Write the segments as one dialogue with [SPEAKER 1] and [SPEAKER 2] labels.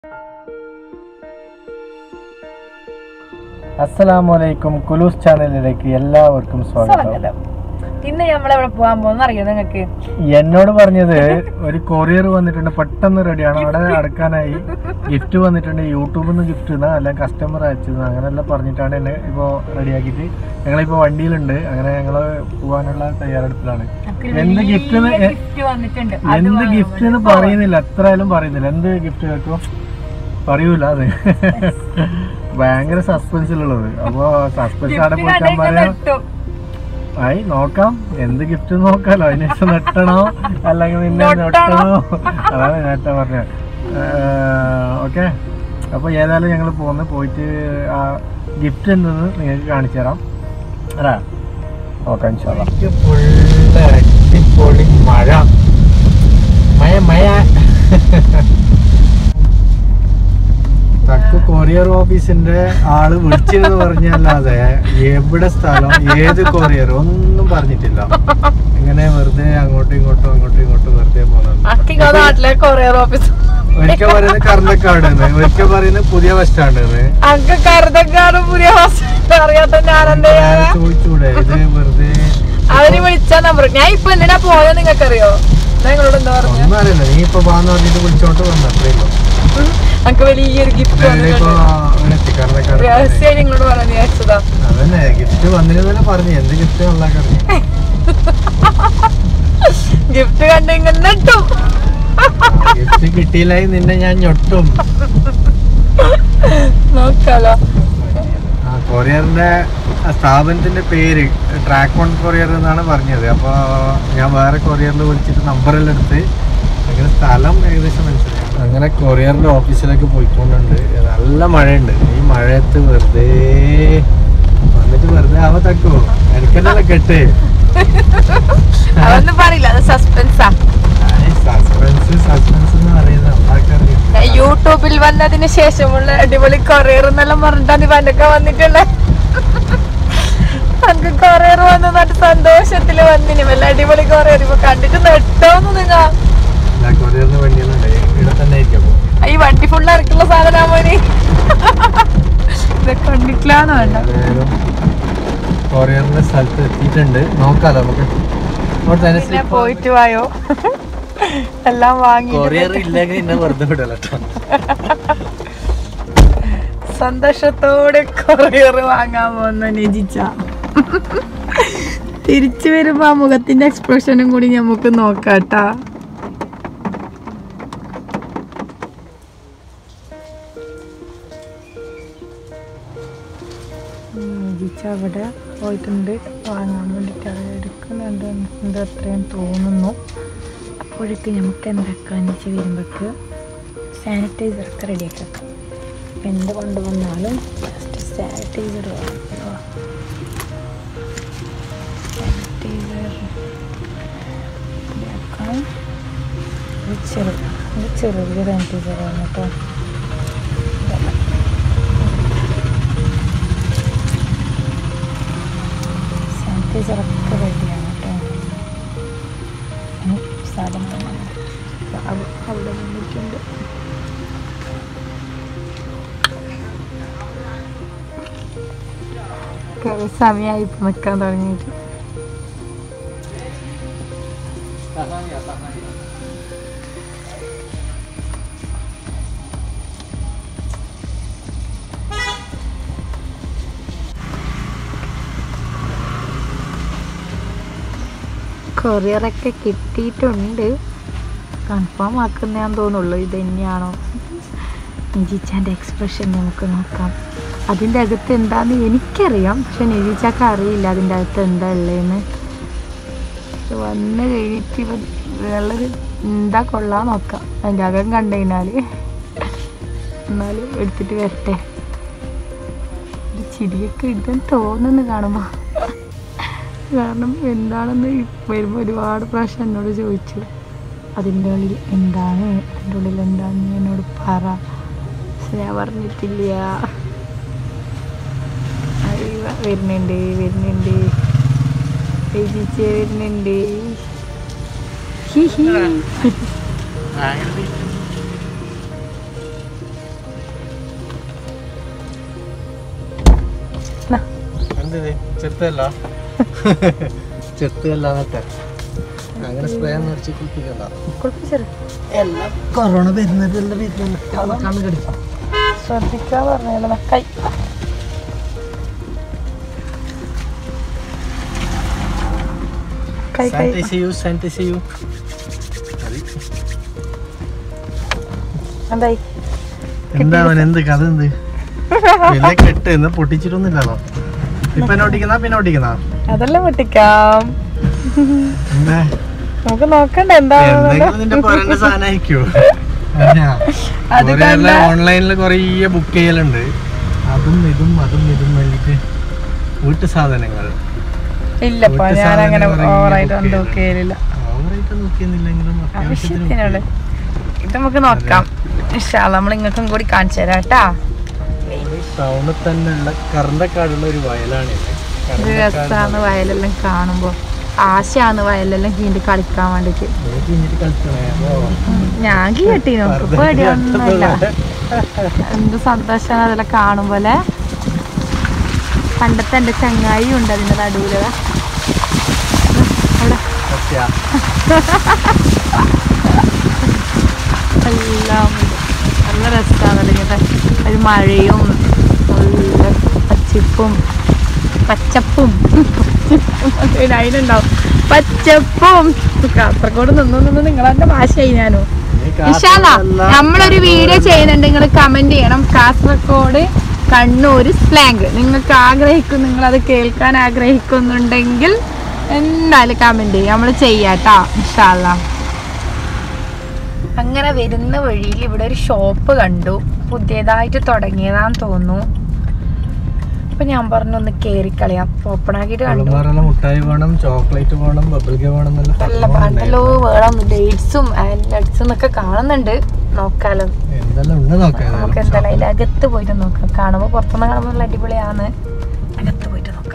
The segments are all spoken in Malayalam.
[SPEAKER 1] അസ്സലാമലൈക്കും കുലൂസ് ചാനലിലേക്ക് എല്ലാവർക്കും സ്വാഗതം
[SPEAKER 2] സ്വാഗതം ഇന്ന് നമ്മളെവിടെ പോകാൻ പോകുന്ന അറിയോ നിങ്ങൾക്ക്
[SPEAKER 1] എന്നോട് പറഞ്ഞത് ഒരു കൊറിയർ വന്നിട്ടുണ്ട് പെട്ടെന്ന് റെഡിയാണ് അവിടെ അടക്കാനായി ഗിഫ്റ്റ് വന്നിട്ടുണ്ട് യൂട്യൂബിൽ നിന്ന് ഗിഫ്റ്റ് ഇതാ അല്ല കസ്റ്റമർ അയച്ചത് അങ്ങനെല്ലാം പറഞ്ഞിട്ടാണ് എന്നെ ഇപ്പോൾ റെഡിയാക്കിയിട്ട് ഞങ്ങളിപ്പോൾ വണ്ടിയിലുണ്ട് അങ്ങനെ ഞങ്ങൾ പോകാനുള്ള തയ്യാറെടുപ്പിലാണ് എന്ത് ഗിഫ്റ്റ്
[SPEAKER 2] ഗിഫ്റ്റ് വന്നിട്ടുണ്ട് അത്
[SPEAKER 1] എന്ത്
[SPEAKER 2] വാങ്ങാൻ
[SPEAKER 1] ഗിഫ്റ്റ് എന്ന് പറയുന്നില്ല എത്രയായാലും പറയുന്നില്ല എന്ത് ഗിഫ്റ്റ് കേൾക്കും പറയൂല അത് ഭയങ്കര സസ്പെൻസിലുള്ളത് അപ്പോ സസ്പെൻസ് അവിടെ
[SPEAKER 2] gift
[SPEAKER 1] പോയിക്കാൻ
[SPEAKER 2] കണ്ടിട്ട്
[SPEAKER 1] പറയാം
[SPEAKER 2] നെട്ടും.
[SPEAKER 1] ആയി നോക്കാം എന്ത് ഗിഫ്റ്റ് നോക്കാലോ അതിന് ശേഷം നെട്ടണോ അല്ലെങ്കിൽ നിന്നെ
[SPEAKER 2] നൊട്ടണോ?
[SPEAKER 1] നെട്ടണോ അതാണ് നേരത്തെ പറഞ്ഞത് ഓക്കെ അപ്പൊ ഏതായാലും ഞങ്ങൾ പോകുന്നു പോയിട്ട് ആ ഗിഫ്റ്റ് എന്തെന്ന് നിങ്ങൾക്ക് കാണിച്ചു തരാം അല്ലേ നോക്കാം ഫുള്ള് അടിപൊളി മഴ മഴ മഴ തക്ക് കൊറിയർ ഓഫീസിന്റെ ആള് വിളിച്ചെന്ന് പറഞ്ഞല്ലാതെ എവിടെ സ്ഥലം ഏത് കൊറിയർ ഒന്നും പറഞ്ഞിട്ടില്ല ഇങ്ങനെ വെറുതെ അങ്ങോട്ടും ഇങ്ങോട്ടും അങ്ങോട്ടും ഇങ്ങോട്ടും വെറുതെ പോകുന്നുണ്ട്
[SPEAKER 2] അക്കി ഇങ്ങ് നാട്ടിലെ കൊറിയർ ഓഫീസ്
[SPEAKER 1] ഒരിക്കൽ പറയുന്നത് കർണക്കാട് ഒരിക്കൽ പറയുന്നത് പുതിയ ബസ് സ്റ്റാൻഡ്
[SPEAKER 2] അങ്ക കരുതക്കാരും പുതിയ ഹോസ്പിറ്റൽ അറിയാത്ത ഞാനെന്താ ചെയ്യാ?
[SPEAKER 1] ചോദിച്ചൂടെ ഇത് വെറുതെ
[SPEAKER 2] അവര് വിളിച്ച നമ്പർ ഞാൻ ഇപ്പൊ എന്തിനാ പോയത് നിങ്ങൾക്കറിയോ ഞാൻ നിങ്ങളോട് എന്താ പറഞ്ഞു
[SPEAKER 1] ഒന്നും അറിയില്ല നീ ഇപ്പൊ പാന്ന് പറഞ്ഞിട്ട് വിളിച്ചോണ്ട് വന്നു അത്രയുള്ളൂ
[SPEAKER 2] നമുക്ക് വലിയൊരു ഗിഫ്റ്റ്
[SPEAKER 1] ഇപ്പൊ
[SPEAKER 2] വന്നിട്ടുണ്ട്
[SPEAKER 1] എത്തി കർണക്കാട്
[SPEAKER 2] രഹസ്യം നിങ്ങളോട് പറഞ്ഞു വിചാരിച്ചതാ
[SPEAKER 1] അതന്നെ ഗിഫ്റ്റ് വന്നിരുന്നല്ലേ പറഞ്ഞു എന്ത് ഗിഫ്റ്റ് നല്ലാക്കറിഞ്ഞു
[SPEAKER 2] ഗിഫ്റ്റ് കണ്ട് ഇങ്ങനെ നെട്ടും
[SPEAKER 1] ഗിഫ്റ്റ് കിട്ടിയില്ലായി നിന്നെ ഞാൻ ഞൊട്ടും
[SPEAKER 2] നോക്കാലോ
[SPEAKER 1] ആ കൊറിയറിന്റെ ആ സ്ഥാപനത്തിന്റെ പേര് ട്രാക്ക് വൺ കൊറിയർ എന്നാണ് പറഞ്ഞത് അപ്പോൾ ഞാൻ വേറെ കൊറിയറിൽ വിളിച്ചിട്ട് നമ്പറെല്ലാം എടുത്ത് അങ്ങനെ സ്ഥലം ഏകദേശം മനസ്സിലായി അങ്ങനെ കൊറിയറിന്റെ ഓഫീസിലേക്ക് പോയിക്കൊണ്ടുണ്ട് നല്ല മഴയുണ്ട് ഈ മഴയത്ത് വെറുതെ വന്നിട്ട് വെറുതെ അവ തക്കുവോ എനിക്കെന്നല്ല കെട്ട്
[SPEAKER 2] അതൊന്നും പറയില്ല അത് സസ്പെൻസാ
[SPEAKER 1] സസ്പെൻസ് സസ്പെൻസ് എന്ന് പറയുന്നത് ഉണ്ടാക്കാറില്ല
[SPEAKER 2] ഞാൻ യൂട്യൂബിൽ വന്നതിന് ശേഷമുള്ള അടിപൊളി കൊറിയർ എന്നെല്ലാം പറഞ്ഞിട്ടാണ് ഇവനൊക്കെ വന്നിട്ടുള്ളത് നമുക്ക് കൊറിയർ വന്നിട്ട് സന്തോഷത്തില് വന്നിന് വല്ല അടിപൊളി കൊറിയർ ഇപ്പൊ കണ്ടിട്ട് നെട്ടോന്ന് നിങ്ങ
[SPEAKER 1] കൊറിയറിന് വേണ്ടിയൊന്നുണ്ട് ഇവിടെ തന്നെ ആയിരിക്കും അപ്പോൾ
[SPEAKER 2] ഈ വണ്ടി ഫുള്ള് ഇറക്കുള്ള സാധനമാമോനി ഇതൊക്കെ കണ്ടിട്ടില്ലാന്ന് വേണ്ട
[SPEAKER 1] ഏതായാലും കൊറിയറിന്റെ സ്ഥലത്ത് എത്തിയിട്ടുണ്ട് നോക്കാലോ നമുക്ക് ഇങ്ങോട്ട് തന്നെ
[SPEAKER 2] പിന്നെ പോയിട്ട് വായോ എല്ലാം വാങ്ങി
[SPEAKER 1] കൊറിയർ ഇല്ലെങ്കിൽ എന്നെ വെറുതെ വിടല
[SPEAKER 2] സന്തോഷത്തോടെ കൊറിയർ വാങ്ങാൻ പോകുന്ന നിജിച്ച തിരിച്ചു വരുമ്പോ ആ മുഖത്തിന്റെ എക്സ്പ്രഷനും കൂടി നമുക്ക് നോക്കാട്ടാ നിജിച്ച അവിടെ പോയിട്ടുണ്ട് വാങ്ങാൻ വേണ്ടിയിട്ട് അത് എടുക്കുന്നുണ്ട് എന്താ അത്രയും തോന്നുന്നു അപ്പോഴേക്ക് നമുക്ക് എന്താക്കാന്ന് വെച്ച് വരുമ്പോൾക്ക് സാനിറ്റൈസർ ഒക്കെ റെഡിയാക്കി വെക്കാം അപ്പം എന്ത് കൊണ്ടുവന്നാലും ജസ്റ്റ് സാനിറ്റൈസർ സാനിറ്റൈസർ ഇതാക്കാം ഇത് ചെറു ഇത് ചെറിയ സാനിറ്റൈസറാണ് കേട്ടോ ഇതെല്ലാം. സാനിറ്റൈസർ ഒക്കെ റെഡിയാണ് കേട്ടോ ഇനി സാധനങ്ങൾ അവ- അവിടെ വന്നിട്ടുണ്ട് കുറെ സമയമായി ഇപ്പൊ നിൽക്കാൻ തുടങ്ങിയിട്ട് കൊറിയറൊക്കെ കിട്ടിയിട്ടുണ്ട് കൺഫേം ആക്കുന്നതാന്ന് തോന്നുള്ളൂ ഇത് തന്നെയാണോ നിജിച്ചാൻ്റെ എക്സ്പ്രഷൻ നമുക്ക് നോക്കാം അതിൻ്റെ അകത്ത് എന്താന്ന് എനിക്കറിയാം പക്ഷെ നിജിച്ചാക്ക് അറിയില്ല അതിൻ്റെ അകത്ത് എന്താ ഉള്ളതെന്ന് ഇത് വന്ന് കഴിഞ്ഞിട്ട് ഇപ്പം വെള്ളത് എന്താ കൊള്ളാൻ നോക്കാം അതിൻ്റെ അകം കണ്ടു കഴിഞ്ഞാൽ എന്നാലും എടുത്തിട്ട് വരട്ടെ ഒരു ചിരിയൊക്കെ ഇടാൻ തോന്നുന്നു കാണുമ്പോൾ കാരണം എന്താണെന്ന് വരുമ്പോൾ ഒരുപാട് പ്രാവശ്യം എന്നോട് ചോദിച്ചു അതിൻ്റെ ഉള്ളിൽ എന്താണ് അതിൻ്റെ ഉള്ളിൽ എന്താണെന്ന് നീ എന്നോട് പറ പക്ഷെ ഞാൻ പറഞ്ഞിട്ടില്ല അയ്യോ, വരുന്നുണ്ട് വരുന്നുണ്ട് രചിച്ച് വരുന്നുണ്ട് ഹി ഹി
[SPEAKER 1] എന്തിത് ചെത്തല്ല ചെത്തല്ല എന്നിട്ട് അങ്ങനെ സ്പ്രേ ഒന്നും അടിച്ച് കുളിപ്പിക്കണ്ട
[SPEAKER 2] കുളിപ്പിച്ചത്
[SPEAKER 1] എല്ലാം കൊറോണ വരുന്നതെല്ലാം വരുന്നുണ്ട് കണ്ണ് കടിക്കാം
[SPEAKER 2] ശ്രദ്ധിക്കാൻ പറഞ്ഞല്ലോ കൈ കൈ കൈ
[SPEAKER 1] സാനിറ്റൈസ് ചെയ്യൂ സാനിറ്റൈസ് ചെയ്യൂ
[SPEAKER 2] എന്തായി
[SPEAKER 1] എന്താ അവൻ എന്ത് കഥ എന്ത് വലിയ കെട്ട് എന്ന് പൊട്ടിച്ചിട്ടൊന്നുമില്ലല്ലോ ഇപ്പൊ എന്നെ ഓടിക്കുന്ന പിന്നെ ഓടിക്കുന്ന
[SPEAKER 2] അതെല്ലാം പൊട്ടിക്കാം
[SPEAKER 1] എന്താ
[SPEAKER 2] നമുക്ക് നോക്കണ്ട എന്താ
[SPEAKER 1] എന്തെങ്കിലും നിന്റെ പോരന്റെ സാധനമായിരിക്കോ
[SPEAKER 2] അത് കണ്ട-
[SPEAKER 1] ഓൺലൈനിൽ കൊറേ ബുക്ക് ചെയ്യലുണ്ട് അതും ഇതും അതും ഇതും വേണ്ടിട്ട് വീട്ടു സാധനങ്ങൾ
[SPEAKER 2] ഇല്ലപ്പാ
[SPEAKER 1] വീട്ടു
[SPEAKER 2] ഞാൻ അങ്ങനെ
[SPEAKER 1] സാധനങ്ങൾ ഇങ്ങനെ
[SPEAKER 2] ഓവറായിട്ട്
[SPEAKER 1] book
[SPEAKER 2] ഒന്നും
[SPEAKER 1] ചെയ്യല്.
[SPEAKER 2] നോക്കിയില്ല
[SPEAKER 1] ഓവറായിട്ട് നോക്കിയെന്നില്ലെങ്കിലും അത്യാവശ്യത്തിന് book
[SPEAKER 2] ആവശ്യത്തിനുള്ള ഇത് നമുക്ക് നോക്കാം ഇൻഷാല്ല നമ്മൾ ഇങ്ങൾക്കും കൂടി കാണിച്ചു തരാം കേട്ടാ
[SPEAKER 1] ടൗണിൽ തന്നെ ഉള്ള കറണ്ടക്കാടുള്ള ഒരു വയലാണ് ഇത്.
[SPEAKER 2] ഇത്
[SPEAKER 1] കറണ്ടക്കാട്
[SPEAKER 2] രസമാണ് വയലെല്ലാം കാണുമ്പോ ആശയാണ് വയലെല്ലാം കീണ്ടി കളിക്കാൻ വേണ്ടിട്ട്
[SPEAKER 1] നീ കഴിഞ്ഞിട്ട് കളിക്കണേ അപ്പോ
[SPEAKER 2] ഞാൻ കീട്ടി നോക്കും
[SPEAKER 1] വെറുതെ
[SPEAKER 2] പേടിയൊന്നുമില്ല
[SPEAKER 1] കേട്ടതല്ലേ.
[SPEAKER 2] എന്ത് സന്തോഷമാണ് അതെല്ലാം കാണുമ്പോലെ പണ്ടത്തെ എൻ്റെ ചങ്ങായി ഉണ്ട് അതിൻ്റെ നടുവില് ദാ. അവിടെ
[SPEAKER 1] സത്യാ.
[SPEAKER 2] എല്ലാം ഉണ്ട്. നല്ല രസമാണല്ലോ ഇങ്ങനത്തെ ഒരു മഴയും നല്ല പച്ചിപ്പും പച്ചപ്പും പച്ചപ്പും അതിനുണ്ടാവും പച്ചപ്പും കാസർഗോഡ് നിന്നു നിന്ന് നിങ്ങളെന്റെ ഭാഷ ഞാനോ
[SPEAKER 1] നീ
[SPEAKER 2] ഇഷാല
[SPEAKER 1] കാസർഗോഡല്ല.
[SPEAKER 2] നമ്മളൊരു വീഡിയോ ചെയ്യുന്നുണ്ട് നിങ്ങൾ കമന്റ് ചെയ്യണം കാസർഗോഡ് കണ്ണൂർ സ്ലാങ് നിങ്ങൾക്ക് ആഗ്രഹിക്കും നിങ്ങൾ അത് കേൾക്കാൻ ആഗ്രഹിക്കുന്നുണ്ടെങ്കിൽ എന്തായാലും കമന്റ് ചെയ്യും നമ്മൾ ചെയ്യാട്ടാ ഇഷാല്ല അങ്ങനെ വരുന്ന വഴിയിൽ ഇവിടെ ഒരു ഷോപ്പ് കണ്ടു പുതിയതായിട്ട് തുടങ്ങിയതാന്ന് തോന്നുന്നു അപ്പൊ ഞാൻ പറഞ്ഞു ഒന്ന് കേറിക്കളയാം ഓപ്പൺ ആക്കിയിട്ട് കണ്ടു
[SPEAKER 1] കള്ളുമാറുള്ള മുട്ടായി വേണം ചോക്ലേറ്റ് വേണം ബബിൾ ഗം വേണം എന്നല്ല
[SPEAKER 2] നല്ല പണ്ടല്ലോ വേണം ഡേറ്റ്സും നട്ട്സും ഒക്കെ കാണുന്നുണ്ട് നോക്കാലോ
[SPEAKER 1] എന്തെല്ലാം ഉണ്ട് നോക്കാം
[SPEAKER 2] നമുക്ക് എന്തായാലും അതിൽ അകത്ത് പോയിട്ട് നോക്കാം കാണുമ്പോ പുറത്തുനിന്ന് കാണുമ്പോൾ നല്ല അടിപൊളിയാണ് അകത്ത് പോയിട്ട് നോക്കാം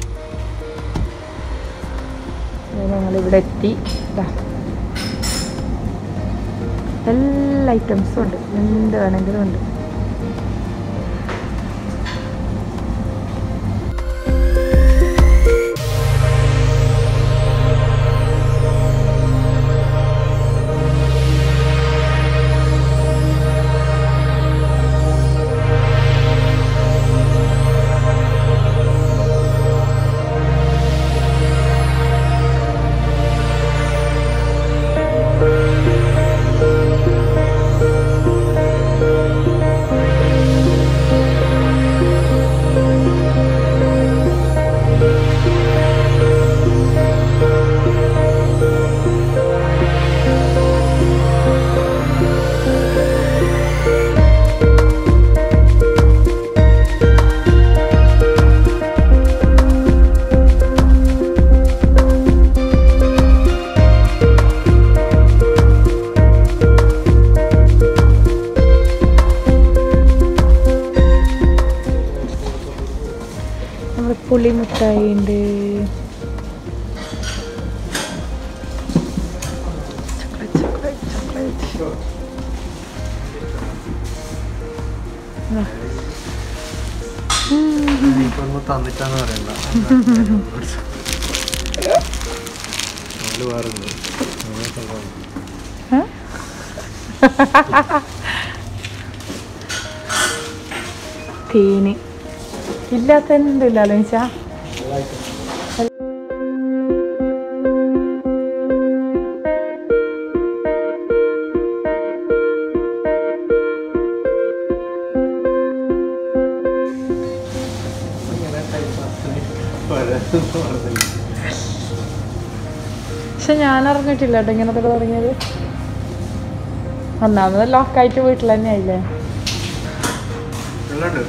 [SPEAKER 2] ഞങ്ങൾ ഇവിടെ എത്തി ദാ. എല്ലാ ഐറ്റംസും ഉണ്ട് എന്ത് വേണമെങ്കിലും ഉണ്ട് നമ്മുടെ പുളി മിഠായി ഉണ്ട് ചോക്ലേറ്റ്, ചോക്ലേറ്റ്, ചോക്ലേറ്റ്. ആ.
[SPEAKER 1] എനിക്കൊന്നും തന്നിട്ടാന്ന് പറയണ്ട നാല് വേറുണ്ട് അങ്ങനെ സംഭവം.
[SPEAKER 2] ആ? തേന് ഇല്ലാത്തല്ലോ വെച്ചാ
[SPEAKER 1] ഇങ്ങനെ time pass ന് പഴയതൊന്നും പറഞ്ഞില്ല.
[SPEAKER 2] പക്ഷെ ഞാൻ അറിഞ്ഞിട്ടില്ല കേട്ടോ ഇങ്ങനത്തെ തുടങ്ങിയത് ഒന്നാമത് ലോക്കായിട്ട് വീട്ടിൽ തന്നെ ആയില്ലേ
[SPEAKER 1] ഉള്ളുണ്ട്.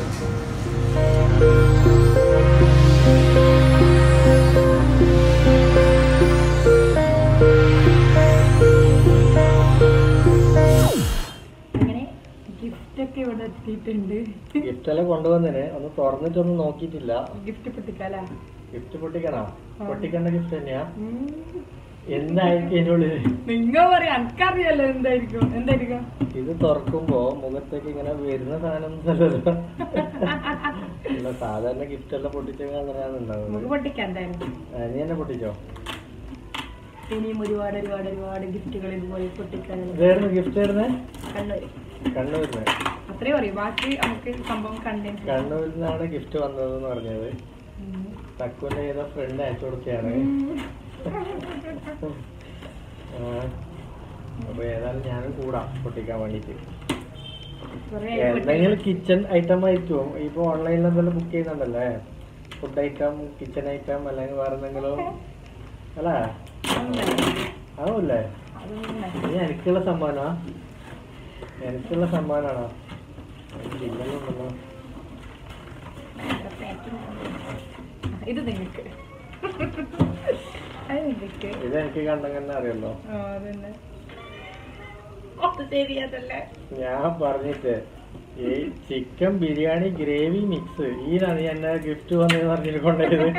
[SPEAKER 2] ഗിഫ്റ്റ് ഒക്കെ ഇവിടെ എത്തിയിട്ടുണ്ട്
[SPEAKER 1] ഗിഫ്റ്റ് എല്ലാം കൊണ്ടുവന്നേനെ ഒന്ന് തുറന്നിട്ടൊന്നും നോക്കിയിട്ടില്ല
[SPEAKER 2] ഗിഫ്റ്റ് പൊട്ടിക്കാലാ
[SPEAKER 1] ഗിഫ്റ്റ് പൊട്ടിക്കണോ പൊട്ടിക്കേണ്ട ഗിഫ്റ്റ് തന്നെയാ എന്തായിരിക്കും ഇതിന്റെ ഉള്ളില്
[SPEAKER 2] നിങ്ങൾ പറയാ എനിക്കറിയാലോ എന്തായിരിക്കും എന്തായിരിക്കും
[SPEAKER 1] ഇത് തുറക്കുമ്പോ മുഖത്തേക്ക് ഇങ്ങനെ വരുന്ന സാധനം ഒന്നുമല്ലല്ലോ അല്ല സാധാരണ ഗിഫ്റ്റ് എല്ലാം പൊട്ടിച്ചാൽ അങ്ങനെയാണ് ഉണ്ടാവുന്നത്
[SPEAKER 2] നമുക്ക് പൊട്ടിക്കാം എന്തായാലും
[SPEAKER 1] ആ, നീ എന്നെ പൊട്ടിച്ചോ
[SPEAKER 2] ഇനിയും ഒരുപാട് ഒരുപാട് ഒരുപാട് ഗിഫ്റ്റുകൾ ഇതുപോലെ പൊട്ടിക്കാനുള്ള
[SPEAKER 1] ഇതായിരുന്നു ഗിഫ്റ്റ് ആയിരുന്നേ
[SPEAKER 2] കണ്ണൂര്
[SPEAKER 1] കണ്ണൂരിന്ന്
[SPEAKER 2] അത്രയും പറയും ബാക്കി നമുക്ക് സംഭവം കണ്ടന്റ്
[SPEAKER 1] കണ്ണൂരിൽ നിന്നാണ് ഗിഫ്റ്റ് വന്നതെന്ന് പറഞ്ഞത് തക്കുവിന്റെ ഏതോ ഫ്രണ്ട് അയച്ചു കൊടുക്കുകയാണ് ആ, അപ്പൊ ഏതായാലും ഞാനും കൂടാം പൊട്ടിക്കാൻ വേണ്ടിട്ട് എന്തെങ്കിലും കിച്ചൺ ഐറ്റം ആയിരിക്കും ഇപ്പൊ ഓൺലൈനിൽ എന്തെങ്കിലും ബുക്ക് ചെയ്യുന്നുണ്ടല്ലേ ഫുഡ് ഐറ്റം കിച്ചൺ ഐറ്റം അല്ലെങ്കിൽ വേറെ എന്തെങ്കിലും അല്ലേ ആവൂല്ലേ ഇനി എനിക്കുള്ള സമ്മാനാ എനിക്കുള്ള സമ്മാനാണോ ഇല്ലല്ലോ ഉണ്ടല്ലോ.
[SPEAKER 2] ഇത് നിങ്ങൾക്ക് അത് നിങ്ങൾക്ക്
[SPEAKER 1] ഇത് എനിക്ക് കണ്ടെങ്കിൽ തന്നെ അറിയല്ലോ
[SPEAKER 2] ആ, അതന്നെ അത് ശരിയതല്ലേ
[SPEAKER 1] ഞാൻ പറഞ്ഞിട്ട് ഈ ചിക്കൻ ബിരിയാണി ഗ്രേവി മിക്സ് ഈ നീ എന്നെ ഗിഫ്റ്റ് വന്നെന്ന് പറഞ്ഞിട്ട് കൊണ്ടുപോയത്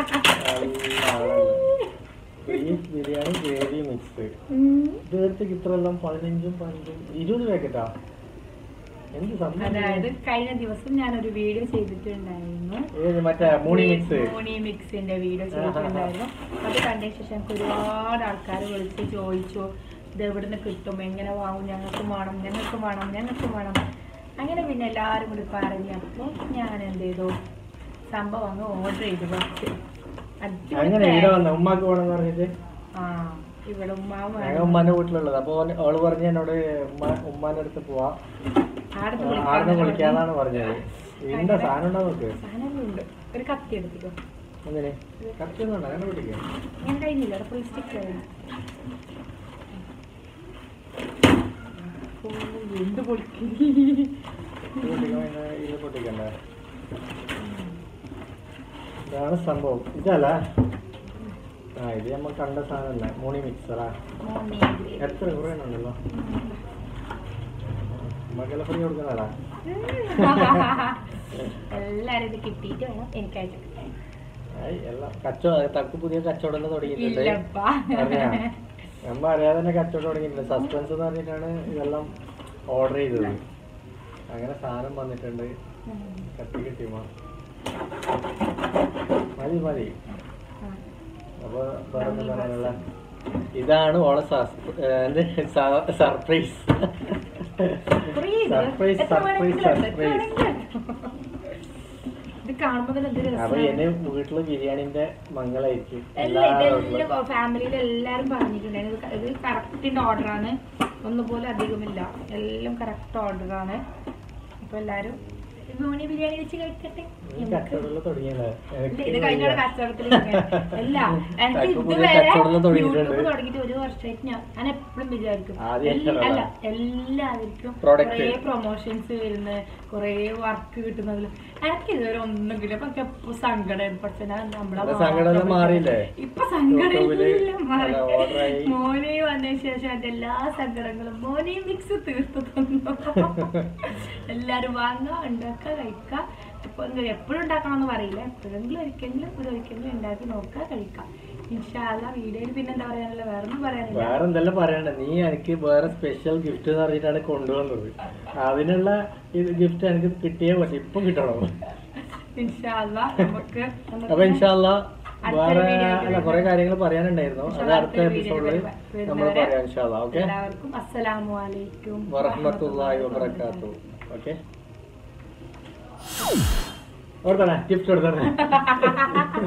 [SPEAKER 1] ബീഫ് ബിരിയാണി ഗ്രേവി മിക്സ് ഇതുവരത്തേക്ക് ഇത്ര എല്ലാം പതിനഞ്ചും പതിനഞ്ചും ഇരുപത് പാക്കറ്റാ എന്ത്
[SPEAKER 2] അതായത്
[SPEAKER 1] സംഭവം
[SPEAKER 2] കഴിഞ്ഞ ദിവസം ഞാനൊരു വീഡിയോ ചെയ്തിട്ടുണ്ടായിരുന്നു
[SPEAKER 1] ഏത് മറ്റേ മൂണി മിക്സ്
[SPEAKER 2] മോണി മിക്സിന്റെ വീഡിയോ ചെയ്തിട്ടുണ്ടായിരുന്നു അത് കണ്ടതിന് ശേഷം എനിക്ക് ഒരുപാട് ആൾക്കാർ വിളിച്ച് ചോദിച്ചു ഇത് എവിടുന്ന് കിട്ടും എങ്ങനെ വാങ്ങും ഞങ്ങൾക്ക് വേണം ഞങ്ങൾക്ക് വേണം ഞങ്ങൾക്ക് വേണം അങ്ങനെ പിന്നെ എല്ലാവരും കൂടി പറഞ്ഞപ്പോൾ ഞാൻ എന്ത് ചെയ്തു സംഭവം അങ്ങ് ഓർഡർ ചെയ്തു കുറച്ച്
[SPEAKER 1] അങ്ങനെ ഇവിടെ വന്ന ഉമ്മാക്ക് വേണമെന്ന് പറഞ്ഞിട്ട്
[SPEAKER 2] ആ ഇവിടെ ഉമ്മാവ്
[SPEAKER 1] ഞങ്ങൾ ഉമ്മാന്റെ വീട്ടിലുള്ളത് അപ്പൊ ഓന് അവള് പറഞ്ഞ എന്നോട് ഉമ്മ ഉമ്മാന്റെ അടുത്ത് പോവാ
[SPEAKER 2] ആടുന്ന്
[SPEAKER 1] ആടുന്ന്
[SPEAKER 2] വിളിക്കാന്ന്
[SPEAKER 1] വിളിക്കാന്നാണ് പറഞ്ഞത് എന്താ സാധനം ഉണ്ടാവും നോക്ക്
[SPEAKER 2] സാധനങ്ങളുണ്ട് ഒരു കത്തി എടുത്തിക്കോ
[SPEAKER 1] എന്തിന് കത്തിയൊന്നുണ്ട് അങ്ങനെ വിളിക്കാം
[SPEAKER 2] ഞാൻ കഴിഞ്ഞില്ല ഫുൾ സ്റ്റിക്ക് കഴിഞ്ഞു ഓ, എന്ത് പൊളിക്കരി
[SPEAKER 1] ഇത് പൊട്ടിക്കാൻ പിന്നെ ഇത് പൊട്ടിക്കണ്ടേ ഇതാണ് സംഭവം ഇതല്ല ആ ഇത് നമ്മൾ കണ്ട സാധനമല്ല മോണി മിക്സറാ എത്ര കുറേണ്ടല്ലോ മകളെ ഫ്രീ കൊടുക്കുന്നതാ
[SPEAKER 2] എല്ലാരും ഇത് കിട്ടിയിട്ട് വേണം എനിക്കായിട്ട്
[SPEAKER 1] ആയി എല്ലാം കച്ചവടം തക്ക് പുതിയ കച്ചവടം എല്ലാം തുടങ്ങിയിട്ടുണ്ട്
[SPEAKER 2] ഇല്ലപ്പാ
[SPEAKER 1] അറിയാ നമ്മ അറിയാതെ തന്നെ കച്ചവടം തുടങ്ങിയിട്ടുണ്ട് സസ്പെൻസ് എന്ന് പറഞ്ഞിട്ടാണ് ഇതെല്ലാം ഓർഡർ ചെയ്തത് അങ്ങനെ സാധനം വന്നിട്ടുണ്ട് കത്തി കിട്ടിയുമോ മതി മതി അപ്പൊ വേറെ ഒന്നും പറയാനുള്ള ഇതാണ് ഓളെ സർപ്രൈസ് സർപ്രൈസ് സർപ്രൈസ് സർപ്രൈസ്
[SPEAKER 2] ഇത് കാണുമ്പോ തന്നെ എന്ത്
[SPEAKER 1] അപ്പൊ
[SPEAKER 2] രസമാണ്
[SPEAKER 1] എന്നെ വീട്ടില് ബിരിയാണിന്റെ മംഗളായിരിക്കും
[SPEAKER 2] എല്ലാ
[SPEAKER 1] എല്ലാവരും
[SPEAKER 2] ഇതെല്ലാം ഫാമിലിയിൽ എല്ലാരും പറഞ്ഞിട്ടുണ്ടായിരുന്നു ഇത് ഇത് കറക്റ്റിന്റെ ഓർഡറാണ് ഒന്നുപോലെ അധികമില്ല എല്ലാം കറക്റ്റ് ഓർഡറാണ് അപ്പൊ എല്ലാരും മോണി ബിരിയാണി വെച്ച് കഴിക്കട്ടെ
[SPEAKER 1] ഈ കച്ചവടം തുടങ്ങിയല്ലേ
[SPEAKER 2] ഇല്ല, ഇത് കഴിഞ്ഞ കച്ചവടത്തിൽ അല്ല എനിക്ക്
[SPEAKER 1] തക്ക് പുതിയ
[SPEAKER 2] ഇതുവരെ
[SPEAKER 1] കച്ചവടം തുടങ്ങിയിട്ടുണ്ട്.
[SPEAKER 2] യൂട്യൂബ് തുടങ്ങിയിട്ട് ഒരു വർഷമായിട്ട് ഞാൻ ഞാൻ എപ്പോഴും വിചാരിക്കും
[SPEAKER 1] ആദ്യമായിട്ടാണോ?
[SPEAKER 2] എല്ലാ- അല്ല എല്ലാവർക്കും
[SPEAKER 1] Product.
[SPEAKER 2] കുറേ പ്രൊമോഷൻസ് വരുന്ന കുറേ വർക്ക് കിട്ടുന്നതിൽ എനിക്ക് ഇതുവരെ ഒന്നും കിട്ടില്ല അപ്പൊ എനിക്ക് എപ്പോ സങ്കടം പക്ഷെ ഞാൻ നമ്മളെ
[SPEAKER 1] അത് സങ്കടം എല്ലാം മാറിയില്ലേ?
[SPEAKER 2] ഇപ്പൊ സങ്കടം
[SPEAKER 1] യൂട്യൂബില്
[SPEAKER 2] എല്ലാം മാറി
[SPEAKER 1] നല്ല order ആയി.
[SPEAKER 2] മോനെ വന്നതിന് ശേഷം എന്റെ എല്ലാ സങ്കടങ്ങളും മോനെ മിക്സ് തീർത്തു തന്നു എല്ലാരും വാങ്ങാ ഉണ്ടാക്കുക കഴിക്കുക ഇപ്പൊ എപ്പോഴും ഉണ്ടാക്കണമെന്ന് പറയില്ല എപ്പോഴെങ്കിലും ഒരിക്കലെങ്കിലും ഒരു ഒരിക്കലെങ്കിലും ഉണ്ടാക്കി നോക്കുക കഴിക്കാം ഇൻഷാല്ല വീഡിയോയിൽ പിന്നെ എന്താ പറയാനുള്ള വേറെ ഒന്നും പറയാനില്ല
[SPEAKER 1] വേറെ എന്തെല്ലാം പറയണ്ട നീ എനിക്ക് വേറെ സ്പെഷ്യൽ ഗിഫ്റ്റ് എന്ന് പറഞ്ഞിട്ടാണ് കൊണ്ടുവന്നത് അതിനുള്ള ഇത് ഗിഫ്റ്റ് എനിക്ക് കിട്ടിയേ പറ്റും ഇപ്പൊ കിട്ടണം
[SPEAKER 2] ഇൻഷാല്ല നമുക്ക് നമുക്ക്
[SPEAKER 1] അപ്പൊ ഇൻഷാല്ല
[SPEAKER 2] അടുത്തൊരു
[SPEAKER 1] വേറെ
[SPEAKER 2] video
[SPEAKER 1] അല്ല കുറെ കാര്യങ്ങൾ പറയാനുണ്ടായിരുന്നു അത്
[SPEAKER 2] ഇൻഷാല്ലാ
[SPEAKER 1] അടുത്ത
[SPEAKER 2] അടുത്തൊരു video
[SPEAKER 1] എപ്പിസോഡിൽ
[SPEAKER 2] വരുന്നവരെ
[SPEAKER 1] നമ്മൾ പറയാം ഇൻഷാല്ല ഓക്കെ
[SPEAKER 2] എല്ലാവർക്കും അസ്സലാമു അലൈക്കും
[SPEAKER 1] വറഹ്മത്തുള്ളാഹി വബറകാത്തു ഓക്കെ ഓർത്തണേ ഗിഫ്റ്റ് കൊടുത്തണേ